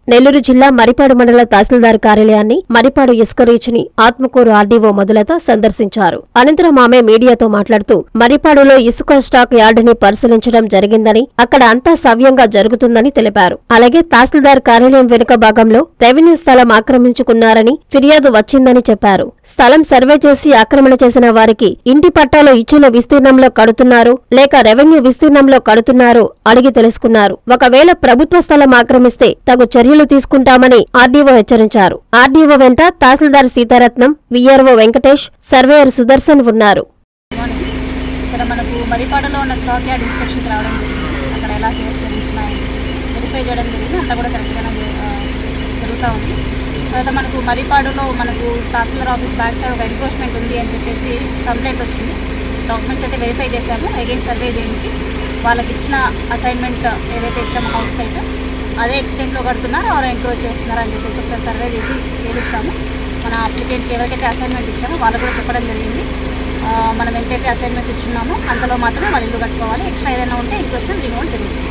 నెల్లూరు జిల్లా మరిపాడు మండల తహసీల్దార్ కార్యాలయాన్ని మరిపాడు ఇసుక రీచ్ని ఆత్మకూరు ఆర్డీఓ మొదలత సందర్శించారు అనంతరం ఆమె మీడియాతో మాట్లాడుతూ మరిపాడులో ఇసుక స్టాక్ యార్డుని పరిశీలించడం జరిగిందని అక్కడ అంతా సవ్యంగా జరుగుతుందని తెలిపారు అలాగే తహసీల్దార్ కార్యాలయం వెనుక భాగంలో రెవెన్యూ స్థలం ఆక్రమించుకున్నారని ఫిర్యాదు వచ్చిందని చెప్పారు స్థలం సర్వే చేసి ఆక్రమణ చేసిన వారికి ఇంటి పట్టాలో ఇచ్చిన విస్తీర్ణంలో కడుతున్నారు లేక రెవెన్యూ విస్తీర్ణంలో కడుతున్నారు అడిగి తెలుసుకున్నారు ఒకవేళ ప్రభుత్వ స్థలం ఆక్రమిస్తే తగు చర్యలు తీసుకుంటామని ఆర్డీఓ హెచ్చరించారు ఆర్డీఓ వెంట తహసీల్దార్ సీతారత్నం విఆర్ఓ వెంకటేష్ సర్వేయర్ సుదర్శన్ ఉన్నారు మార్నింగ్ ఇక్కడ మనకు మరిపాడులో ఉన్న స్టాక్ యార్డ్ ఇన్స్పెక్షన్కి రావడం జరిగింది అక్కడ ఎలా సేల్స్ జరుగుతున్నాయి వెరిఫై చేయడం జరిగింది అంతా కూడా కరెక్ట్గానే జరుగుతూ ఉంది తర్వాత మనకు మరిపాడులో మనకు తహసీల్దార్ ఆఫీస్ బ్యాక్ సైడ్ ఒక ఎన్క్రోచ్మెంట్ ఉంది అని చెప్పేసి కంప్లైంట్ వచ్చింది డాక్యుమెంట్స్ అయితే వెరిఫై చేశాము అగైన్ సర్వే చేయించి వాళ్ళకి ఇచ్చిన అసైన్మెంట్ ఏదైతే ఇచ్చామో హౌస్ సైట్ అదే ఎక్స్టెంట్లో కడుతున్నారు ఆర్ ఎంక్రోచ్ చేస్తున్నారు అని చెప్పేసి ఒకసారి సర్వే చేసి తెలుస్తాము మన అప్లికెంట్కి ఎవరికైతే అసైన్మెంట్ ఇచ్చామో వాళ్ళు కూడా చెప్పడం జరిగింది ఆ, మనం ఎంతైతే అసైన్మెంట్ ఇచ్చున్నామో అంతలో మాత్రమే వాళ్ళు ఇల్లు కట్టుకోవాలి ఎక్స్ట్రా ఏదైనా ఉంటే ఇంకొచ్చిన రిమోట్ జరుగుతుంది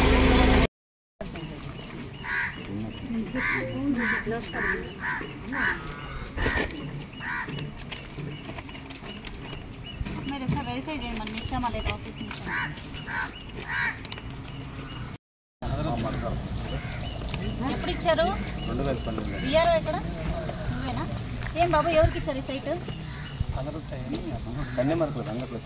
మీరు ఒకసారి వెరిఫై చేయండి మనం ఇచ్చామా లేదా ఆఫీస్ నుంచి ఎప్పుడు ఇచ్చారు రెండు వేల పన్నెండు విఆర్ఓ ఎక్కడ నువ్వేనా ఏం బాబు ఎవరికి ఇచ్చారు ఈ సైట్ కన్యామరకు రంగట్లు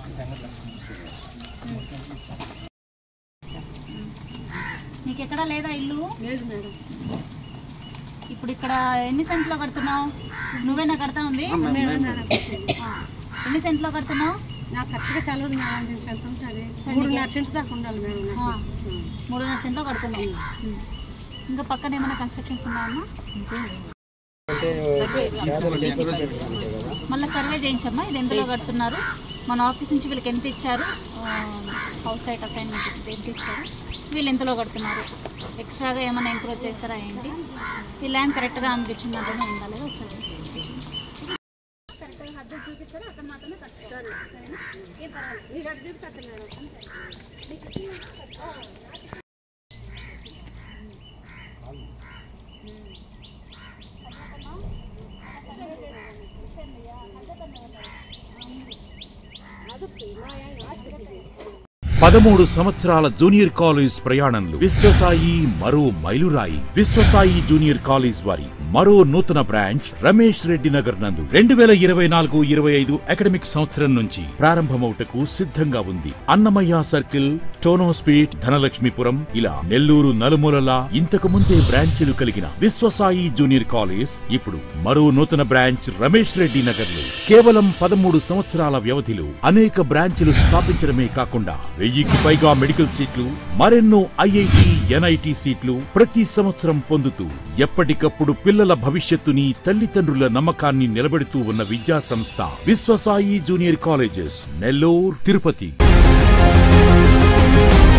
నీకు ఎక్కడా లేదా ఇల్లు లేదు మేడం ఇప్పుడు ఇక్కడ ఎన్ని సెంట్లో కడుతున్నావు నువ్వేనా కడతా ఉంది ఆ. ఎన్ని సెంట్లో కడుతున్నావు నాకు కరెక్ట్గా తెలవదు మేడం నేను ఎంత ఉంటుంది మూడున్నర సెంట్స్ దాకా ఉండాలి మేడం నాకు. ఆ. మూడున్నర సెంట్లో కడుతున్నావు ఉం. ఇంకా పక్కన ఏమైనా కన్స్ట్రక్షన్స్ ఉన్నాయమ్మా మళ్ళీ సర్వే చేయించమ్మా ఇది ఎందులో కడుతున్నారు మన ఆఫీస్ నుంచి వీళ్ళకి ఎంత ఇచ్చారు ఆ, హౌస్ సైట్ అసైన్మెంట్ ఎంత ఇచ్చారు వీళ్ళు ఎంతలో కడుతున్నారు ఎక్స్ట్రాగా ఏమైనా ఎంక్రోచ్ చేస్తారా ఏంటి ఈ ల్యాండ్ కరెక్ట్గా ఆమెకి ఇచ్చిన దాంట్లోనే ఉందా లేదా ఒకసారి కరెక్ట్గా హద్దులు చూపిస్తారు అక్కడ మాత్రమే కట్టుకోవాలి సరేనా ఏం పర్వాలేదు మీరు అటు చూపిస్తారు పదమూడు సంవత్సరాల జూనియర్ కాలేజ్ ప్రయాణంలో విశ్వసాయి మరో మైలురాయి విశ్వసాయి జూనియర్ కాలేజ్ వారి మరో నూతన బ్రాంచ్ రమేష్ రెడ్డి నగర్ నందు రెండు వేల ఇరవై నాలుగు ఇరవై ఐదు అకాడమిక్ సంవత్సరం నుంచి ప్రారంభమవుటకు సిద్ధంగా ఉంది అన్నమయ్య సర్కిల్ టోనోస్పీట్ ధనలక్ష్మీపురం ఇలా నెల్లూరు నలుమూలలా ఇంతకు ముందే బ్రాంచీలు కలిగిన విశ్వసాయి జూనియర్ కాలేజ్ ఇప్పుడు మరో నూతన బ్రాంచ్ రమేష్ రెడ్డి నగర్ లో కేవలం పదమూడు సంవత్సరాల వ్యవధిలో అనేక బ్రాంచ్లు స్థాపించడమే కాకుండా వెయ్యికి పైగా మెడికల్ సీట్లు మరెన్నో ఐఐటి ఎన్ఐటి సీట్లు ప్రతి సంవత్సరం పొందుతూ ఎప్పటికప్పుడు పిల్లల భవిష్యత్తుని తల్లిదండ్రుల నమ్మకాన్ని నిలబెడుతూ ఉన్న విద్యా సంస్థ విశ్వసాయి జూనియర్ కాలేజెస్ నెల్లూరు తిరుపతి